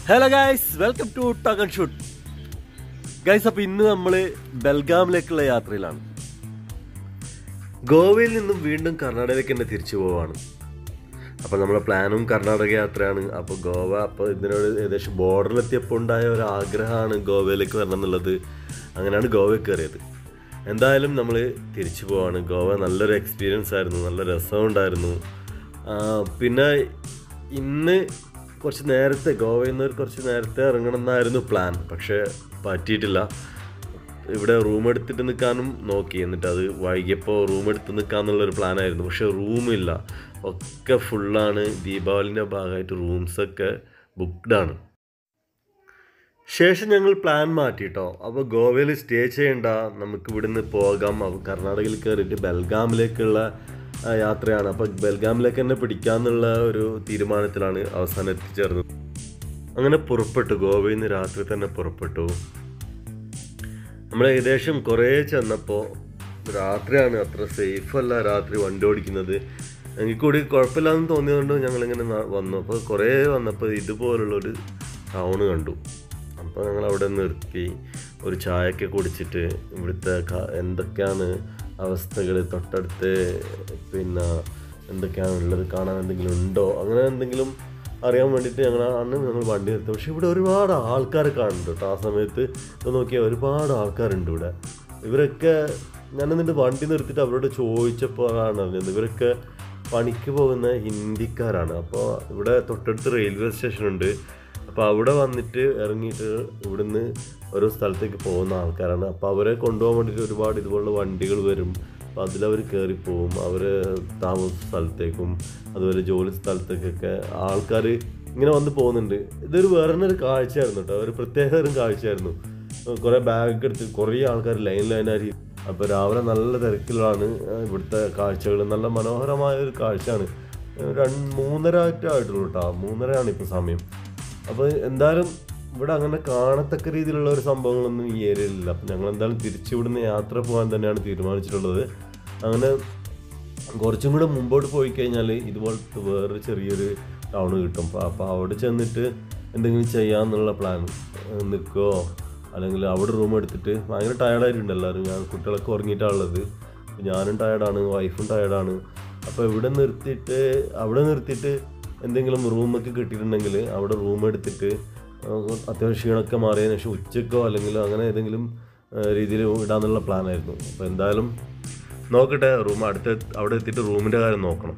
hello guys welcome to ടകൻ shoot guys അപ്പൊ ഇന്ന് നമ്മൾ ബൽഗാമിലേക്കുള്ള യാത്രയിലാണ് ഗോവയിൽ നിന്നും വീണ്ടും കർണാടകയ്ക്ക് തന്നെ തിരിച്ചു പോവാണ് അപ്പോൾ നമ്മളെ പ്ലാനും കർണാടക യാത്രയാണ് അപ്പോൾ ഗോവ അപ്പോൾ ഇതിനോട് ഏകദേശം ബോർഡറിലെത്തിയപ്പോൾ ഉണ്ടായ ഒരു ആഗ്രഹമാണ് ഗോവയിലേക്ക് വരണം എന്നുള്ളത് അങ്ങനെയാണ് ഗോവയിൽ കയറിയത് എന്തായാലും നമ്മൾ തിരിച്ചു പോവാണ് ഗോവ നല്ലൊരു എക്സ്പീരിയൻസ് ആയിരുന്നു നല്ല രസമുണ്ടായിരുന്നു ആ, പിന്നെ ഇന്ന് കുറച്ച് നേരത്തെ ഗോവയിൽ നിന്ന് കുറച്ച് നേരത്തെ ഇറങ്ങണം എന്നായിരുന്നു പ്ലാൻ പക്ഷേ പറ്റിയിട്ടില്ല ഇവിടെ റൂം എടുത്തിട്ട് നിൽക്കാനും നോക്കി എന്നിട്ട് അത് വൈകിയപ്പോൾ റൂം എടുത്ത് നിൽക്കാന്നുള്ളൊരു പ്ലാനായിരുന്നു പക്ഷെ റൂമില്ല ഒക്കെ ഫുള്ളാണ് ദീപാവലിൻ്റെ ഭാഗമായിട്ട് റൂംസൊക്കെ ബുക്ക്ഡാണ് ശേഷം ഞങ്ങൾ പ്ലാൻ മാറ്റിട്ടോ അപ്പോൾ ഗോവയിൽ സ്റ്റേ ചെയ്യണ്ട നമുക്ക് ഇവിടുന്ന് പോകാം അപ്പോൾ കർണാടകയിൽ കയറിയിട്ട് ബൽഗാമിലേക്കുള്ള ആ, യാത്രയാണ് അപ്പോൾ ബൽഗാമിലേക്ക് തന്നെ പിടിക്കാന്നുള്ള ഒരു തീരുമാനത്തിലാണ് അവസാനം എത്തിച്ചേർന്നത് അങ്ങനെ പുറപ്പെട്ടു ഗോവയിൽ നിന്ന് രാത്രി തന്നെ പുറപ്പെട്ടു നമ്മൾ ഏകദേശം കുറേ ചെന്നപ്പോൾ രാത്രിയാണ് അത്ര സേഫ് അല്ല രാത്രി വണ്ടി ഓടിക്കുന്നത് എനിക്ക് കൂടി കുഴപ്പമില്ലാന്ന് തോന്നിയതുകൊണ്ട് ഞങ്ങളിങ്ങനെ ന- വന്നു അപ്പോൾ കുറേ വന്നപ്പോൾ ഇതുപോലുള്ളൊരു ടൗൺ കണ്ടു അപ്പോൾ ഞങ്ങൾ അവിടെ നിർത്തി ഒരു ചായയൊക്കെ കുടിച്ചിട്ട് ഇവിടുത്തെ ക- എന്തൊക്കെയാണ് അവസ്ഥകൾ തൊട്ടടുത്ത് പിന്നെ എന്തൊക്കെയാണ് ഉള്ളത് കാണാൻ എന്തെങ്കിലും ഉണ്ടോ അങ്ങനെ എന്തെങ്കിലും അറിയാൻ വേണ്ടിയിട്ട് ഞങ്ങൾ അന്ന് ഞങ്ങൾ വണ്ടി നിർത്തി പക്ഷെ ഇവിടെ ഒരുപാട് ആൾക്കാർ കാണുന്നുണ്ട് കേട്ടോ ആ സമയത്ത് ഇപ്പോൾ നോക്കിയാൽ ഒരുപാട് ആൾക്കാരുണ്ട് ഇവിടെ ഇവരൊക്കെ ഞാൻ എന്നിട്ട് വണ്ടി നിർത്തിയിട്ട് അവരോട് ചോദിച്ചപ്പോഴാണ് അറിഞ്ഞത് ഇവരൊക്കെ പണിക്ക് പോകുന്ന ഹിന്ദിക്കാരാണ് അപ്പോൾ ഇവിടെ തൊട്ടടുത്ത് റെയിൽവേ സ്റ്റേഷനുണ്ട് അപ്പോൾ അവിടെ വന്നിട്ട് ഇറങ്ങിയിട്ട് ഇവിടുന്ന് ഓരോ സ്ഥലത്തേക്ക് പോകുന്ന ആൾക്കാരാണ് അപ്പോൾ അവരെ കൊണ്ടുപോകാൻ വേണ്ടിയിട്ട് ഒരുപാട് ഇതുപോലുള്ള വണ്ടികൾ വരും അപ്പോൾ അതിലവർ കയറിപ്പോവും അവർ താമസ സ്ഥലത്തേക്കും അതുപോലെ ജോലി സ്ഥലത്തേക്കൊക്കെ ആൾക്കാർ ഇങ്ങനെ വന്ന് പോകുന്നുണ്ട് ഇതൊരു വേറെ തന്നെ ഒരു കാഴ്ചയായിരുന്നു കേട്ടോ ഒരു പ്രത്യേക തരം കാഴ്ചയായിരുന്നു കുറേ ബാഗ് എടുത്ത് കുറേ ആൾക്കാർ ലൈൻ ലൈനായി അപ്പോൾ രാവിലെ നല്ല തിരക്കിലാണ് ഇവിടുത്തെ കാഴ്ചകൾ നല്ല മനോഹരമായ ഒരു കാഴ്ചയാണ് രണ്ട് മൂന്നര ആയിട്ടുള്ളൂ കേട്ടോ മൂന്നരയാണ് ഇപ്പോൾ സമയം അപ്പോൾ എന്തായാലും ഇവിടെ അങ്ങനെ കാണത്തക്ക രീതിയിലുള്ള ഒരു സംഭവങ്ങളൊന്നും ഈ ഏരിയയിലില്ല അപ്പം ഞങ്ങൾ എന്തായാലും തിരിച്ചു ഇവിടുന്ന് യാത്ര പോകാൻ തന്നെയാണ് തീരുമാനിച്ചിട്ടുള്ളത് അങ്ങനെ കുറച്ചും കൂടെ മുമ്പോട്ട് പോയി കഴിഞ്ഞാൽ ഇതുപോലത്തെ വേറൊരു ചെറിയൊരു ടൗൺ കിട്ടും അപ്പോൾ അപ്പോൾ അവിടെ ചെന്നിട്ട് എന്തെങ്കിലും ചെയ്യാമെന്നുള്ള പ്ലാൻ നിൽക്കുകയോ അല്ലെങ്കിൽ അവിടെ റൂം എടുത്തിട്ട് ഭയങ്കര ടയർഡായിട്ടുണ്ട് എല്ലാവരും ഞാൻ കുട്ടികളൊക്കെ ഉറങ്ങിയിട്ടാണ് ഉള്ളത് ഞാനും ടയർഡാണ് വൈഫും ടയർഡാണ് അപ്പോൾ ഇവിടെ നിർത്തിയിട്ട് അവിടെ നിർത്തിയിട്ട് എന്തെങ്കിലും റൂമൊക്കെ കിട്ടിയിട്ടുണ്ടെങ്കിൽ അവിടെ റൂം എടുത്തിട്ട് ആ, അത്യാവശ്യം ക്ഷീണമൊക്കെ മാറിയതിനു ശേഷം ഉച്ചക്കോ അല്ലെങ്കിൽ അങ്ങനെ ഏതെങ്കിലും രീതിയിൽ ഇടാന്നുള്ള പ്ലാനായിരുന്നു അപ്പോൾ എന്തായാലും നോക്കട്ടെ റൂം അടുത്ത അവിടെ എത്തിയിട്ട് റൂമിൻ്റെ കാര്യം നോക്കണം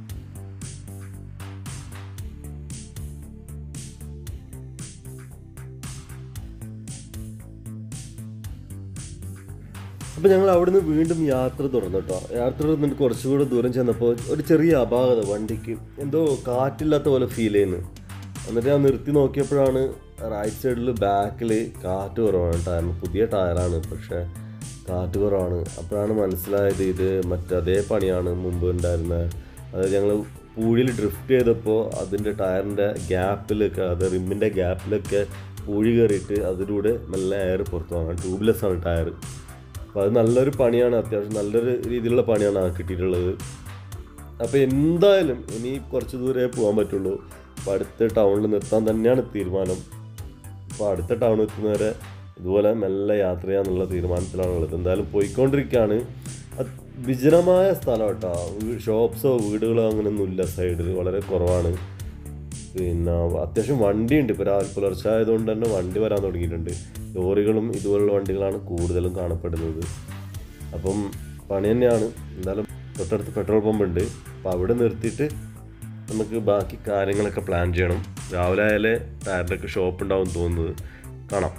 അപ്പോൾ ഞങ്ങൾ അവിടുന്ന് വീണ്ടും യാത്ര തുടർന്നു കേട്ടോ യാത്ര തുടർന്നിട്ട് കുറച്ചുകൂടെ ദൂരം ചെന്നപ്പോൾ ഒരു ചെറിയ അപാകത വണ്ടിക്ക് എന്തോ കാറ്റില്ലാത്ത പോലെ ഫീൽ ചെയ്യുന്നു എന്നിട്ട് ഞാൻ നിർത്തി നോക്കിയപ്പോഴാണ് റൈറ്റ് സൈഡിൽ ബാക്കിൽ കാറ്റ് കുറവാണ് ടയറിന് പുതിയ ടയറാണ് പക്ഷേ കാറ്റ് കുറവാണ് അപ്പോഴാണ് മനസ്സിലായത് ഇത് മറ്റതേ പണിയാണ് മുമ്പ് ഉണ്ടായിരുന്ന അതായത് ഞങ്ങൾ പൂഴിയിൽ ഡ്രിഫ്റ്റ് ചെയ്തപ്പോൾ അതിൻ്റെ ടയറിൻ്റെ ഗ്യാപ്പിലൊക്കെ അത് റിമ്മിൻ്റെ ഗ്യാപ്പിലൊക്കെ പൂഴി കയറിയിട്ട് അതിലൂടെ നല്ല എയർ പുറത്തു പോകാൻ ട്യൂബ്ലെസ് ആണ് ടയർ അപ്പോൾ അത് നല്ലൊരു പണിയാണ് അത്യാവശ്യം നല്ലൊരു രീതിയിലുള്ള പണിയാണ് ആ കിട്ടിയിട്ടുള്ളത് അപ്പോൾ എന്തായാലും ഇനി കുറച്ച് ദൂരേ പോകാൻ പറ്റുള്ളൂ അപ്പോൾ അടുത്ത ടൗണിൽ നിർത്താൻ തന്നെയാണ് തീരുമാനം അപ്പോൾ അടുത്ത ടൗണിൽ എത്തുന്നവരെ ഇതുപോലെ മെല്ലെ യാത്ര ചെയ്യാന്നുള്ള തീരുമാനത്തിലാണുള്ളത് എന്തായാലും പോയിക്കൊണ്ടിരിക്കുകയാണ് അത് വിജനമായ സ്ഥലം കേട്ടോ ഷോപ്സോ വീടുകളോ അങ്ങനെയൊന്നും ഇല്ല സൈഡിൽ വളരെ കുറവാണ് പിന്നെ അത്യാവശ്യം വണ്ടിയുണ്ട് ഇപ്പോൾ രാവിലെ പുലർച്ചെ ആയതുകൊണ്ട് തന്നെ വണ്ടി വരാൻ തുടങ്ങിയിട്ടുണ്ട് ലോറികളും ഇതുപോലുള്ള വണ്ടികളാണ് കൂടുതലും കാണപ്പെടുന്നത് അപ്പം പണി തന്നെയാണ് എന്തായാലും തൊട്ടടുത്ത് പെട്രോൾ പമ്പ് ഉണ്ട് അപ്പോൾ അവിടെ നിർത്തിയിട്ട് നമുക്ക് ബാക്കി കാര്യങ്ങളൊക്കെ പ്ലാൻ ചെയ്യണം രാവിലെ ആയാലേ ടയറിൻ്റെ ഒക്കെ ഷോപ്പ് ഉണ്ടാവും തോന്നുന്നത് കാണാം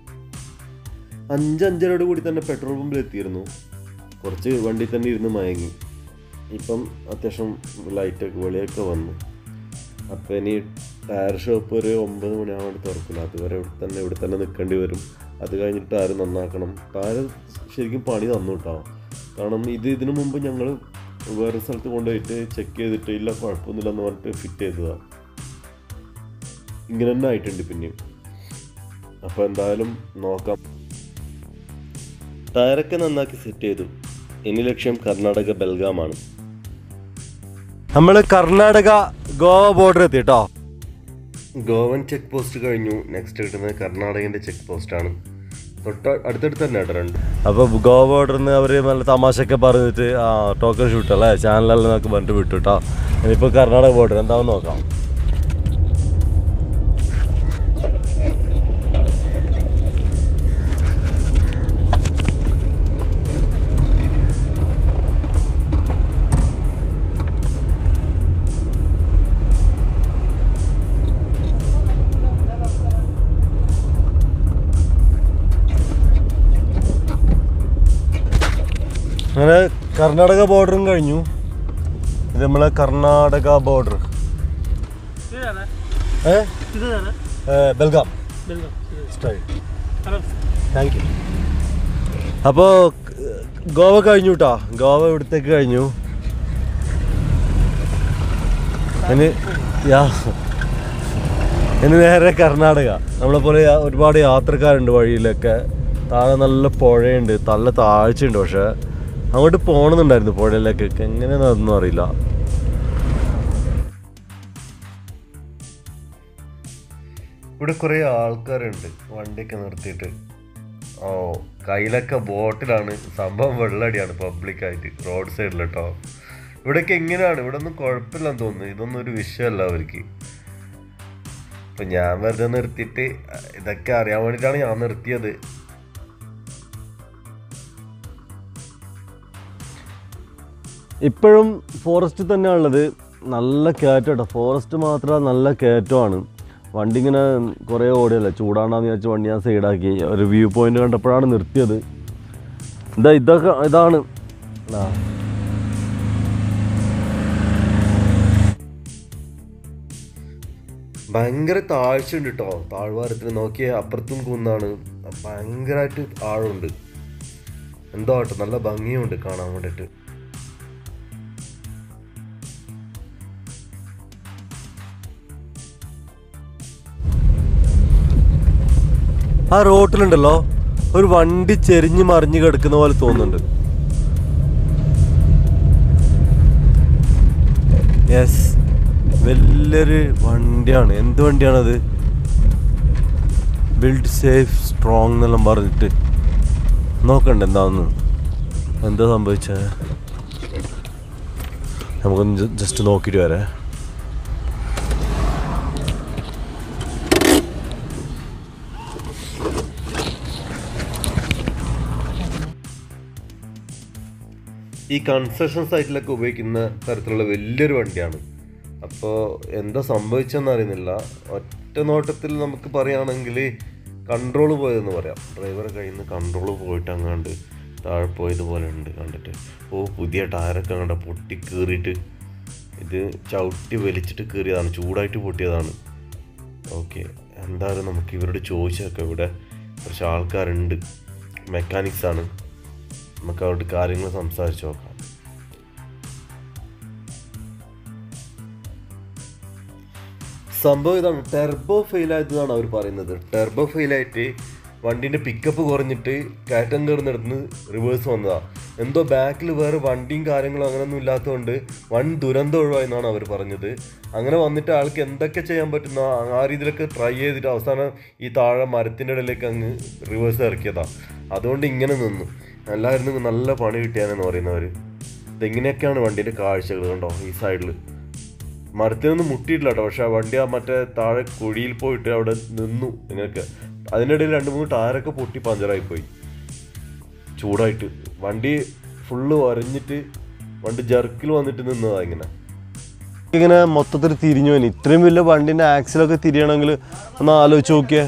അഞ്ചഞ്ചരയോട് കൂടി തന്നെ പെട്രോൾ പമ്പിൽ എത്തിയിരുന്നു കുറച്ച് വണ്ടി തന്നെ ഇരുന്ന് മയങ്ങി ഇപ്പം അത്യാവശ്യം ലൈറ്റൊക്കെ വെളിയൊക്കെ വന്നു അപ്പോൾ ഇനി ടയർ ഷോപ്പ് ഒരു ഒമ്പത് മണിയാവാണ്ട് തുറക്കില്ല അതുവരെ ഇവിടെ തന്നെ ഇവിടെ തന്നെ നിൽക്കേണ്ടി വരും അത് കഴിഞ്ഞിട്ട് ടയർ നന്നാക്കണം ടയർ ശരിക്കും പണി തന്നു കേട്ടോ കാരണം ഇത് ഇതിനു മുമ്പ് ഞങ്ങൾ വേറെ സ്ഥലത്ത് കൊണ്ടുപോയിട്ട് ചെക്ക് ചെയ്തിട്ട് ഇല്ല കുഴപ്പമൊന്നുമില്ല എന്ന് പറഞ്ഞിട്ട് ഫിറ്റ് ചെയ്തതാണ് ഇങ്ങനെ തന്നെ ആയിട്ടുണ്ട് പിന്നെയും അപ്പോൾ എന്തായാലും നോക്കാം ടയറൊക്കെ നന്നാക്കി സെറ്റ് ചെയ്തു ഇനി ലക്ഷ്യം കർണാടക ബൽഗാമാണ് നമ്മൾ കർണാടക ഗോവ ബോർഡർ എത്തി കേട്ടോ ഗോവൻ ചെക്ക് പോസ്റ്റ് കഴിഞ്ഞു നെക്സ്റ്റ് കിട്ടുന്നത് കർണാടകൻ്റെ ചെക്ക് പോസ്റ്റാണ് തൊട്ട് അടുത്തടുത്ത് തന്നെ കേട്ടോ രണ്ട് അപ്പോൾ ഗോവ ബോർഡറിന്ന് അവർ നല്ല തമാശയൊക്കെ പറഞ്ഞിട്ട് ആ ടോക്കൺ ഷൂട്ട് അല്ലേ ചാനലെല്ലാം നമുക്ക് പറഞ്ഞിട്ട് വിട്ടു കേട്ടോ ഇനിയിപ്പോൾ കർണാടക ബോർഡർ എന്താണെന്ന് നോക്കാം അങ്ങനെ കർണാടക ബോർഡറും കഴിഞ്ഞു ഇത് നമ്മളെ കർണാടക ബോർഡർ ഏ ഏ, ബെൽഗാം താങ്ക് യു അപ്പോൾ ഗോവ കഴിഞ്ഞു കേട്ടോ ഗോവ ഇവിടത്തേക്ക് കഴിഞ്ഞു ഇനി യാ ഇനി നേരെ കർണാടക നമ്മളെ പോലെ യാ- ഒരുപാട് യാത്രക്കാരുണ്ട് വഴിയിലൊക്കെ താഴെ നല്ല പുഴയുണ്ട് നല്ല താഴ്ചയുണ്ട് പക്ഷെ അങ്ങോട്ട് പോകണമെന്നുണ്ടായിരുന്നു പുഴയിലേക്കൊക്കെ എങ്ങനെയാണെന്നൊന്നും അറിയില്ല ഇവിടെ കുറേ ആൾക്കാരുണ്ട് വണ്ടിയൊക്കെ നിർത്തിയിട്ട് ഓ കയ്യിലൊക്കെ ബോട്ടിലാണ് സംഭവം വെള്ളടിയാണ് പബ്ലിക്കായിട്ട് റോഡ് സൈഡിൽ കേട്ടോ ഇവിടെയൊക്കെ എങ്ങനെയാണ് ഇവിടെ ഒന്നും കുഴപ്പമില്ലെന്ന് തോന്നുന്നു ഇതൊന്നും ഒരു വിഷയമല്ല അവർക്ക് ഇപ്പൊ ഞാൻ വെറുതെ നിർത്തിയിട്ട് ഇതൊക്കെ അറിയാൻ വേണ്ടിയിട്ടാണ് ഞാൻ നിർത്തിയത് ഇപ്പോഴും ഫോറസ്റ്റ് തന്നെയാണുള്ളത് നല്ല കയറ്റം കേട്ടോ ഫോറസ്റ്റ് മാത്രം നല്ല കയറ്റമാണ് വണ്ടി ഇങ്ങനെ കുറേ ഓടിയല്ലേ ചൂടാണെന്ന് വിചാരിച്ച് വണ്ടി ഞാൻ സൈഡാക്കി ഒരു വ്യൂ പോയിന്റ് കണ്ടപ്പോഴാണ് നിർത്തിയത് ഇതാ ഇതൊക്കെ ഇതാണ് ആ ഭയങ്കര താഴ്ചയുണ്ട് കേട്ടോ താഴ്വാരത്തിൽ നോക്കിയ അപ്പുറത്തും കുന്നാണ് ഭയങ്കരമായിട്ട് ആഴമുണ്ട് എന്തോ ആട്ടോ നല്ല ഭംഗിയുണ്ട് കാണാൻ വേണ്ടിയിട്ട് ആ റോട്ടിലുണ്ടല്ലോ ഒരു വണ്ടി ചെരിഞ്ഞ് മറിഞ്ഞ് കിടക്കുന്ന പോലെ തോന്നുന്നുണ്ട് യെസ് വലിയൊരു വണ്ടിയാണ് എന്ത് വണ്ടിയാണത് ബിൽഡ് സേഫ് സ്ട്രോങ് എന്നെല്ലാം പറഞ്ഞിട്ട് നോക്കണ്ട എന്താന്ന് എന്താ സംഭവിച്ചത് നമുക്കൊന്ന് ജസ്റ്റ് നോക്കിയിട്ട് വരാം ഈ കൺസ്ട്രക്ഷൻ സൈറ്റിലൊക്കെ ഉപയോഗിക്കുന്ന തരത്തിലുള്ള വലിയൊരു വണ്ടിയാണ് അപ്പോൾ എന്താ സംഭവിച്ചെന്ന് അറിയുന്നില്ല ഒറ്റ നോട്ടത്തിൽ നമുക്ക് പറയുകയാണെങ്കിൽ കൺട്രോൾ പോയതെന്ന് പറയാം ഡ്രൈവറെ കയ്യിൽ നിന്ന് കൺട്രോൾ പോയിട്ട് അങ്ങാണ്ട് താഴെ പോയതുപോലെ ഉണ്ട് കണ്ടിട്ട് ഓ പുതിയ ടയറൊക്കെ കണ്ട പൊട്ടി കീറിയിട്ട് ഇത് ചവിട്ടി വലിച്ചിട്ട് കീറിയതാണ് ചൂടായിട്ട് പൊട്ടിയതാണ് ഓക്കെ എന്തായാലും നമുക്ക് ഇവരോട് ചോദിച്ചൊക്കെ ഇവിടെ കുറച്ച് ആൾക്കാരുണ്ട് മെക്കാനിക്സ് ആണ് നമുക്ക് അവരുടെ കാര്യങ്ങൾ സംസാരിച്ച് നോക്കാം സംഭവം ഇതാണ് ടെർബോ ഫെയിൽ ആയതാണ് അവർ പറയുന്നത് ടെർബോ ഫെയിൽ ആയിട്ട് വണ്ടീൻ്റെ പിക്കപ്പ് കുറഞ്ഞിട്ട് കയറ്റം കയറുന്നിടത്തുനിന്ന് റിവേഴ്സ് വന്നതാ എന്തോ ബാക്കിൽ വേറെ വണ്ടിയും കാര്യങ്ങളും അങ്ങനെയൊന്നും ഇല്ലാത്തതുകൊണ്ട് വൺ ദുരന്തം ഒഴിവായെന്നാണ് അവർ പറഞ്ഞത് അങ്ങനെ വന്നിട്ട് ആൾക്ക് എന്തൊക്കെ ചെയ്യാൻ പറ്റുന്ന ആ രീതിയിലൊക്കെ ട്രൈ ചെയ്തിട്ട് അവസാനം ഈ താഴെ മരത്തിൻ്റെ ഇടയിലേക്ക് അങ്ങ് റിവേഴ്സ് ഇറക്കിയതാ അതുകൊണ്ട് ഇങ്ങനെ നിന്നു എല്ലാവരും നല്ല പണി കിട്ടിയാനെന്ന് പറയുന്നവർ ഇതെങ്ങനെയൊക്കെയാണ് വണ്ടീൻ്റെ കാഴ്ചകൾ കണ്ടോ ഈ സൈഡിൽ മരത്തിനൊന്നും മുട്ടിയിട്ടില്ല കേട്ടോ പക്ഷെ ആ വണ്ടി ആ മറ്റേ താഴെ കുഴിയിൽ പോയിട്ട് അവിടെ നിന്നു ഇങ്ങനെയൊക്കെ അതിനിടയിൽ രണ്ട് മൂന്ന് ടയറൊക്കെ പൊട്ടി പഞ്ചറായി പോയി ചൂടായിട്ട് വണ്ടി ഫുള്ള് വരഞ്ഞിട്ട് വണ്ടി ജർക്കിൽ വന്നിട്ട് നിന്നതാ ഇങ്ങനെ ഇങ്ങനെ മൊത്തത്തിൽ തിരിഞ്ഞു പോയി ഇത്രയും വലിയ വണ്ടിന്റെ ആക്സിലൊക്കെ തിരിയണമെങ്കിൽ ഒന്ന് ആലോചിച്ച് നോക്കിയേ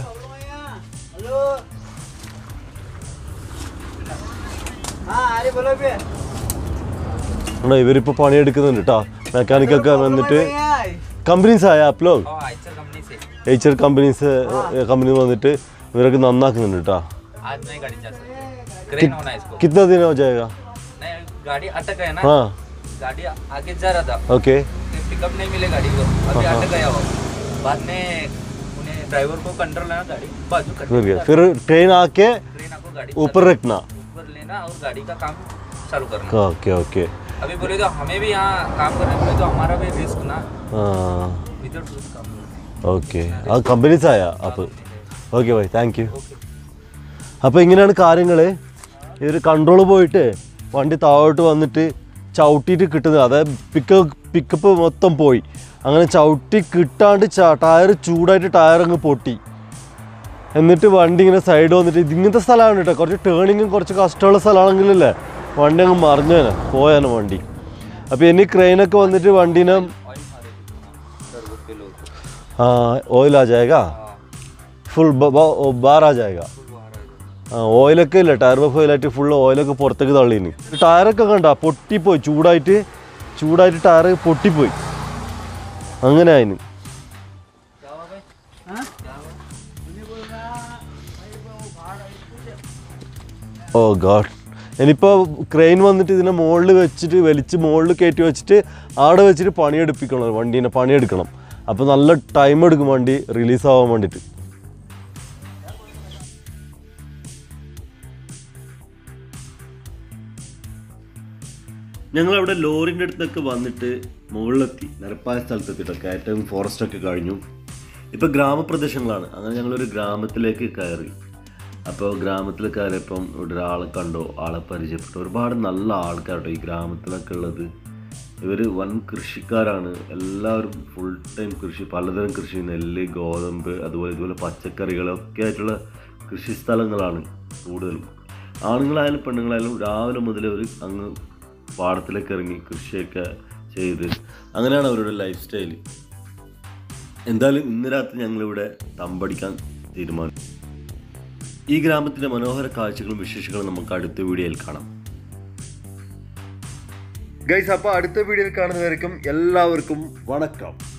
ആണോ ഇവരിപ്പോ പണിയെടുക്കുന്നുണ്ട് കേട്ടോ മെക്കാനിക്കൊക്കെ വന്നിട്ട് കമ്പനീസ് ആയ आप लोग हाँ आइसर कंपनी से एचर कंपनीസ് कंपनी വന്നിട്ട് ഇവരൊക്കെ നന്നാക്കുന്നുണ്ട് കേട്ടോ आज नहीं गाड़ी जा सकते क्रेन होना है इसको कितना दिन हो जाएगा नहीं गाड़ी अटक गया ना हाँ गाड़ी आगे जा रहा था ओके पिकअप नहीं मिले गाड़ी को अभी अटक गया वो बाद में उन्हें ड्राइवर को कंट्रोल लेना गाड़ी बाजू कर फिर गया फिर ट्रेन आके ट्रेन आपको गाड़ी ऊपर रखना ऊपर लेना और गाड़ी का काम चालू करना ओके ओके अभी बोले तो हमें भी यहाँ काम करने बोले तो हमारा भी रिस्क ना हाँ विदाउट रिस्क काम ഓക്കെ ആ കമ്പനീസ് ആയ അപ്പോൾ ഓക്കെ ബൈ താങ്ക് യു അപ്പോൾ ഇങ്ങനെയാണ് കാര്യങ്ങൾ ഈ ഒരു കൺട്രോൾ പോയിട്ട് വണ്ടി താഴോട്ട് വന്നിട്ട് ചവിട്ടിയിട്ട് കിട്ടുന്നത് അതായത് പിക്ക് പിക്കപ്പ് മൊത്തം പോയി അങ്ങനെ ചവിട്ടി കിട്ടാണ്ട് ടയർ ചൂടായിട്ട് ടയർ അങ്ങ് പൊട്ടി എന്നിട്ട് വണ്ടി ഇങ്ങനെ സൈഡ് വന്നിട്ട് ഇത് ഇങ്ങനത്തെ സ്ഥലമാണ് കേട്ടോ കുറച്ച് ടേണിങ്ങും കുറച്ച് കഷ്ടമുള്ള സ്ഥലമാണെങ്കിലല്ലേ വണ്ടി അങ്ങ് മറിഞ്ഞേനെ പോയാനെ വണ്ടി അപ്പോൾ ഇനി ക്രെയിനൊക്കെ വന്നിട്ട് വണ്ടീനെ ऑयल मारे टर्बो के लोग हाँ ऑयल आ जाएगा हाँ ഫുൾ ബാർ ആ ജായക फुल बाहर आ जाएगा ആ ഓയിലൊക്കെ ഇല്ല ടയർ ബഫ് ഓയിലായിട്ട് ഫുൾ ഓയിലൊക്കെ പുറത്തേക്ക് തള്ളീന് ടയറൊക്കെ കണ്ട പൊട്ടിപ്പോയി ചൂടായിട്ട് ചൂടായിട്ട് ടയർ പൊട്ടിപ്പോയി അങ്ങനെ ആയിന് क्या हुआ भाई हाँ क्या हुआ ഓ ഗാഡ് ഇനിയിപ്പോൾ ക്രെയിൻ വന്നിട്ട് ഇതിനെ മുകളിൽ വെച്ചിട്ട് വലിച്ച് മുകളിൽ കയറ്റി വെച്ചിട്ട് അവിടെ വെച്ചിട്ട് പണിയെടുപ്പിക്കണം വണ്ടീനെ പണിയെടുക്കണം അപ്പോൾ നല്ല ടൈം എടുക്കും വണ്ടി റിലീസ് ആവാൻ വേണ്ടിയിട്ട് ഞങ്ങളവിടെ ലോറിൻ്റെ അടുത്തൊക്കെ വന്നിട്ട് മുകളിലെത്തി നിരപ്പായ സ്ഥലത്തെത്തിട്ടോ കയറ്റം ഫോറസ്റ്റ് ഒക്കെ കഴിഞ്ഞു ഇപ്പോൾ ഗ്രാമപ്രദേശങ്ങളാണ് അങ്ങനെ ഞങ്ങളൊരു ഗ്രാമത്തിലേക്ക് കയറി അപ്പോൾ ഗ്രാമത്തിൽ കയറിയപ്പം ഇവിടെ ഒരാളെ കണ്ടോ ആളെ പരിചയപ്പെട്ടു ഒരുപാട് നല്ല ആൾക്കാരുണ്ടോ ഈ ഗ്രാമത്തിലൊക്കെ ഉള്ളത് ഇവർ വൻ കൃഷിക്കാരാണ് എല്ലാവരും ഫുൾ ടൈം കൃഷി പലതരം കൃഷി നെല്ല് ഗോതമ്പ് അതുപോലെ ഇതുപോലെ പച്ചക്കറികളൊക്കെ ആയിട്ടുള്ള കൃഷി സ്ഥലങ്ങളാണ് കൂടുതലും ആണുങ്ങളായാലും പെണ്ണുങ്ങളായാലും രാവിലെ മുതൽ അവർ അങ്ങ് പാടത്തിലേക്ക് ഇറങ്ങി കൃഷിയൊക്കെ ചെയ്ത് അങ്ങനെയാണ് അവരുടെ ലൈഫ് സ്റ്റൈൽ എന്തായാലും ഇന്ന് രാത്രി ഞങ്ങളിവിടെ തമ്പടിക്കാൻ തീരുമാനിച്ചു ഈ ഗ്രാമത്തിൻ്റെ മനോഹര കാഴ്ചകളും വിശേഷങ്ങളും നമുക്ക് അടുത്ത വീഡിയോയിൽ കാണാം ഗൈസ് അപ്പോൾ അടുത്ത വീഡിയോയിൽ കാണുന്നവരേക്കും എല്ലാവർക്കും വണക്കം